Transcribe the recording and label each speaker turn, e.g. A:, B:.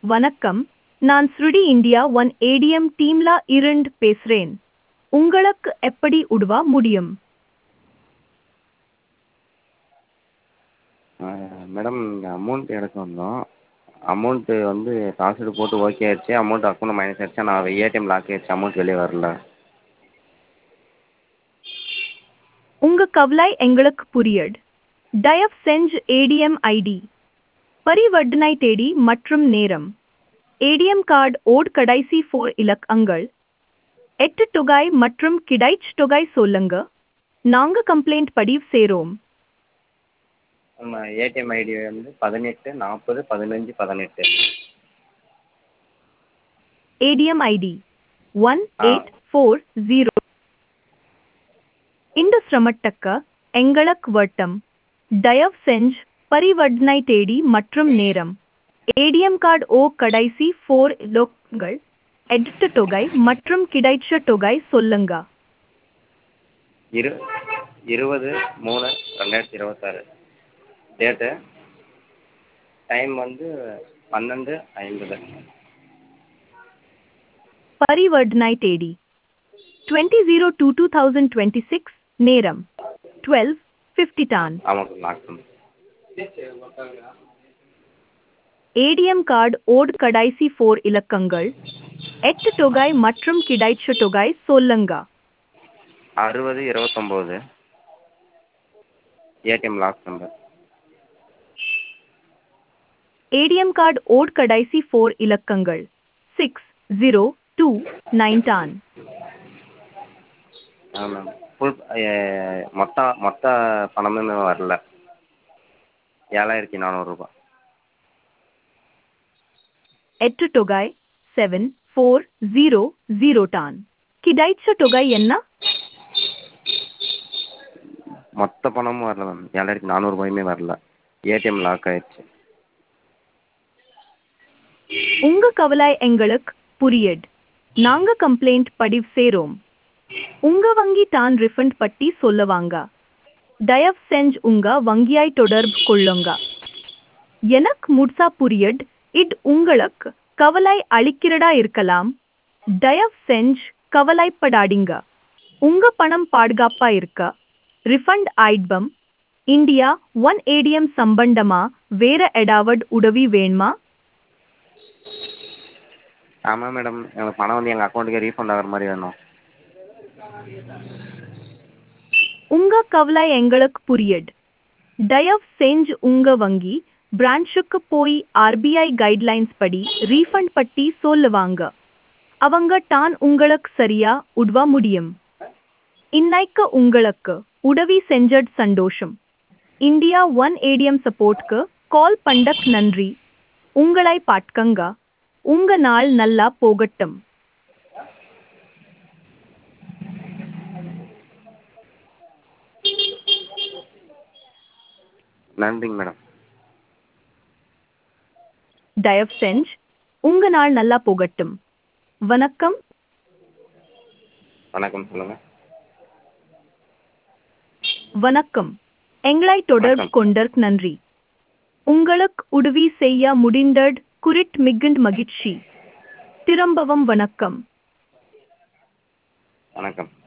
A: வணக்கம் நான் ஸ்ருடி இந்தியா ஒன் ஏடிஎம் டீம்ல இருந்து பேசுறேன் உங்களுக்கு எப்படி உதவ முடியும்
B: மேடம் இங்கே அமௌண்ட் எடுக்க வந்தோம் அமௌண்ட்டு வந்து பாஸ்வேர்டு போட்டு ஓகே ஆயிடுச்சு அமௌண்ட் அக்கௌண்ட்டில் மைனஸ் ஆயிடுச்சு ஆனால் ஏடிஎம் லாக் ஆயிடுச்சு அமௌண்ட் வெளியே வரல
A: உங்க கவலை எங்களுக்கு புரியுது தயவு செஞ்சு ஏடிஎம் ஐடி பரிவர்த்தனை தேதி மற்றும் நேரம் ஏடிஎம் கார்டு ஓட் கடைசி ஃபோர் இலக்கங்கள் எட்டு தொகை மற்றும் கிடைச்ச தொகை சொல்லுங்க நாங்க கம்ப்ளைண்ட் பதிவு செய்றோம்
B: நம்ம ஏடிஎம் ஐடி வந்து பதினெட்டு நாற்பது பதினஞ்சு பதினெட்டு
A: ஏடிஎம் ஐடி ஒன்
B: ஆ.
A: எயிட் ஃபோர் ஜீரோ இந்த சிரமட்டக்க எங்களுக்கு வட்டம் தயவு செஞ்சு பரிவர்த்தனை தேதி மற்றும் நேரம் ஏடிஎம் கார்டு ஓ கடைசி ஃபோர் இலக்கங்கள் எட்டு தொகை மற்றும் கிடைச்ச தொகை சொல்லுங்க
B: இரு இருபது மூணு ரெண்டாயிரத்தி இருபத்தாறு டேட்டு டைம் வந்து பன்னெண்டு ஐம்பது
A: பரிவர்த்தனை தேதி twenty zero two two thousand twenty six நேரம் டுவெல் ஃபிஃப்டி டான்
B: அமௌண்ட் லாக் பண்ணு
A: ஏடிஎம் கார்டு ஓட் கடைசி ஃபோர் இலக்கங்கள் எட்டு தொகை மற்றும் கிடைச்ச தொகை சொல்லுங்க
B: அறுபது இருபத்தொம்போது ATM lock number
A: ATM card ஓட் கடைசி ஃபோர் இலக்கங்கள் சிக்ஸ் ஜீரோ டூ நைன் டான்
B: ஆ மேம் ஃபுல் மொத்த மொத்த பணமுமே வரல ஏழாயிரத்தி நானூறுரூபா
A: எட்டு தொகை செவன் ஃபோர் ஜீரோ ஜீரோ டான் கிடைச்ச தொகை என்ன
B: மொத்த பணமும் வரல மேம் ஏழாயிரத்தி நானூறுபாயுமே வரல ஏடிஎம் லாக் ஆயிடுச்சு
A: உங்க கவலை எங்களுக்கு புரியுது நாங்க கம்ப்ளைண்ட் பதிவு செய்றோம் உங்க வங்கி தான் ரிஃபண்ட் பட்டி சொல்லுவாங்க தயவு செஞ்சு உங்க வங்கியாய் தொடர்பு கொள்ளுங்க எனக்கு முழுசா புரியுது இது உங்களுக்கு கவலை அளிக்கிறதா இருக்கலாம் தயவு செஞ்சு கவலைப்படாதீங்க உங்க பணம் பாதுகாப்பா இருக்க ரிஃபண்ட் ஆயிட்பம் இந்தியா ஒன் ஏடிஎம் சம்பந்தமா வேற ஏதாவது உதவி வேணுமா
B: ஆமாம் மேடம் எனக்கு பணம் வந்து எங்கள் அக்கௌண்ட்டுக்கே ரீஃபண்ட் ஆகிற மாதிரி வேணும்
A: உங்க கவலை எங்களுக்கு புரியுது தயவு செஞ்சு உங்க வங்கி பிரான்ச்சுக்கு போய் ஆர்பிஐ கைட்லைன்ஸ் படி ரீஃபண்ட் பட்டி சொல்லுவாங்க அவங்க தான் உங்களுக்கு சரியா உதவ முடியும் இன்னைக்கு உங்களுக்கு உதவி செஞ்சது சந்தோஷம் இந்தியா ஒன் ஏடிஎம் சப்போர்ட்க்கு கால் பண்ணக் நன்றி உங்களை பாட்கங்க உங்க நாள் நல்லா போகட்டும்
B: நன்றிங்க மேடம்
A: தயவு செஞ்சு உங்க நாள் நல்லா போகட்டும் வணக்கம்
B: வணக்கம் சொல்லுங்கள்
A: வணக்கம் எங்களை தொடர்பு
B: வணக்கம்.
A: கொண்டற்கு நன்றி உங்களுக்கு உதவி செய்ய முடிந்தது குறிட் மிகுந்த மகிழ்ச்சி திரும்பவும் வணக்கம்
B: வணக்கம்